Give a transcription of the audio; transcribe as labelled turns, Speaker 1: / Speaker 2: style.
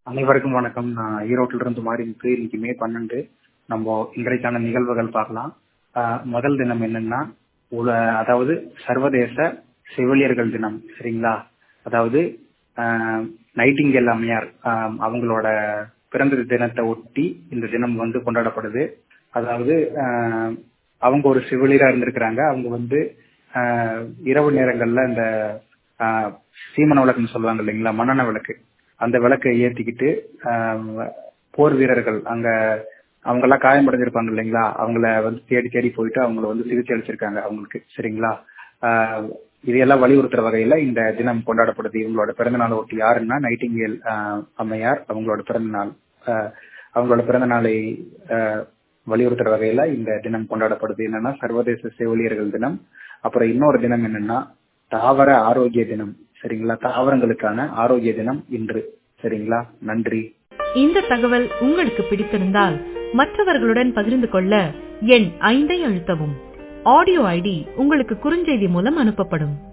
Speaker 1: அனைவருக்கும் வணக்கம் நான் ஈரோட்டில இருந்து மாறிமுத்து இன்னைக்கு மே பன்னெண்டு நம்ம இன்றைக்கான நிகழ்வுகள் பார்க்கலாம் ஆஹ் முதல் தினம் என்னன்னா உல அதாவது சர்வதேச செவிலியர்கள் தினம் சரிங்களா அதாவது ஆஹ் நைட்டிங்கேல் அம்மையார் ஆஹ் அவங்களோட பிறந்த தினத்தை ஒட்டி இந்த தினம் வந்து கொண்டாடப்படுது அதாவது ஆஹ் அவங்க ஒரு செவிலியரா இருந்திருக்கிறாங்க அவங்க வந்து ஆஹ் இரவு நேரங்கள்ல இந்த ஆஹ் சீமன விளக்குன்னு சொல்லுவாங்க இல்லைங்களா மண்ணெண்ண விளக்கு அந்த விளக்கை ஏத்திக்கிட்டு ஆஹ் போர் வீரர்கள் அங்க அவங்க எல்லாம் காயமடைஞ்சிருப்பாங்க இல்லைங்களா அவங்கள வந்து தேடி தேடி போயிட்டு அவங்கள வந்து சிகிச்சை அளிச்சிருக்காங்க அவங்களுக்கு சரிங்களா ஆஹ் இதையெல்லாம் வலியுறுத்துற வகையில இந்த தினம் கொண்டாடப்படுது இவங்களோட பிறந்த நாள் ஒட்டி யாருன்னா நைட்டிங்கேல் ஆஹ் அம்மையார் அவங்களோட பிறந்த நாள் ஆஹ் அவங்களோட பிறந்த நாளை ஆஹ் வலியுறுத்துற வகையில இந்த தினம் கொண்டாடப்படுது என்னன்னா சர்வதேச செவிலியர்கள் தினம் அப்புறம் இன்னொரு தினம் என்னன்னா தாவர ஆரோக்கிய தினம் சரிங்களா தாவரங்களுக்கான ஆரோக்கிய தினம் இன்று சரிங்களா நன்றி
Speaker 2: இந்த தகவல் உங்களுக்கு பிடித்திருந்தால் மற்றவர்களுடன் பகிர்ந்து கொள்ள எண் ஐந்தை அழுத்தவும் ஆடியோ ஐடி உங்களுக்கு குறுஞ்செய்தி மூலம் அனுப்பப்படும்